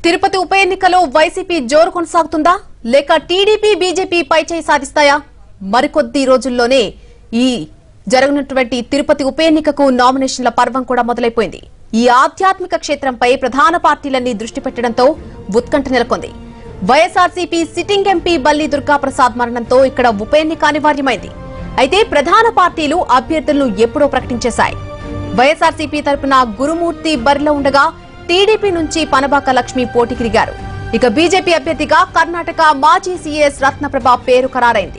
తిరుపతి ఉప ఎన్నికలో వైసీపీ జోరు కొనసాగుతుందా లేక టీడీపీ బీజేపీ పైచేయి సాధిస్తాయా మరికొద్ది రోజుల్లోనే ఈ జరగనున్నటువంటి తిరుపతి ఉప ఎన్నికకు నామినేషన్ల పర్వం కూడా మొదలైపోయింది ఈ ఆధ్యాత్మిక క్షేత్రంపై ప్రధాన పార్టీలన్నీ దృష్టి పెట్టడంతో ఉత్కంఠ నెలకొంది వైఎస్ఆర్సీపీ సిట్టింగ్ ఎంపీ బల్లి దుర్గాప్రసాద్ మరణంతో ఇక్కడ ఉప ఎన్నిక అనివార్యమైంది అయితే ప్రధాన పార్టీలు అభ్యర్థులను ఎప్పుడో ప్రకటించేశాయి వైఎస్ఆర్సీపీ తరపున గురుమూర్తి బరిలో ఉండగా టీడీపీ నుంచి పనబాక లక్ష్మి పోటీకి దిగారు ఇక బీజేపీ అభ్యర్థిగా కర్ణాటక మాజీ సీఎస్ రత్నప్రభ పేరు ఖరారైంది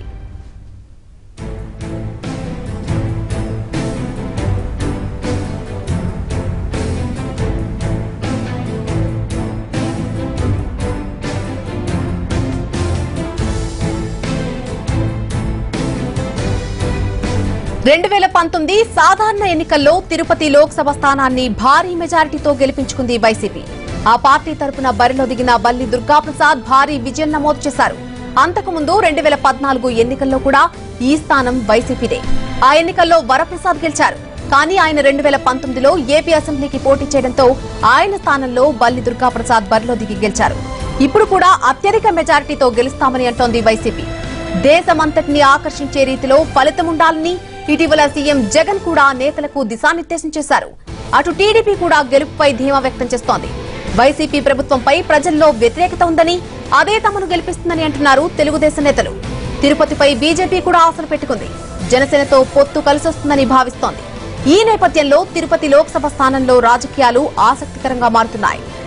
రెండు వేల పంతొమ్మిది సాధారణ ఎన్నికల్లో తిరుపతి లోక్సభ స్థానాన్ని భారీ మెజారిటీతో గెలిపించుకుంది వైసీపీ ఆ పార్టీ తరపున బరిలో దిగిన బల్లి దుర్గాప్రసాద్ భారీ విజయం నమోదు చేశారు అంతకుముందు రెండు వేల పద్నాలుగు ఎన్నికల్లో కూడా ఈ స్థానం వైసీపీదే ఆ ఎన్నికల్లో వరప్రసాద్ గెలిచారు కానీ ఆయన రెండు వేల పంతొమ్మిదిలో ఏపీ అసెంబ్లీకి పోటీ చేయడంతో ఆయన స్థానంలో బల్లి దుర్గాప్రసాద్ బరిలో దిగి గెలిచారు ఇప్పుడు కూడా అత్యధిక మెజారిటీతో గెలుస్తామని అంటోంది వైసీపీ దేశమంతటిని ఆకర్షించే రీతిలో ఫలితం ఉండాలని ఇటీవల సీఎం జగన్ కూడా నేతలకు దిశానిర్దేశం చేశారు అటు టీడీపీ కూడా గెలుపుపై ధీమా వ్యక్తం చేస్తోంది వైసీపీ ప్రభుత్వంపై ప్రజల్లో వ్యతిరేకత ఉందని అదే తమను గెలిపిస్తుందని అంటున్నారు తెలుగుదేశం నేతలు తిరుపతిపై బీజేపీ కూడా ఆశలు పెట్టుకుంది జనసేనతో పొత్తు కలిసొస్తుందని భావిస్తోంది ఈ నేపథ్యంలో తిరుపతి లోక్సభ స్థానంలో రాజకీయాలు ఆసక్తికరంగా మారుతున్నాయి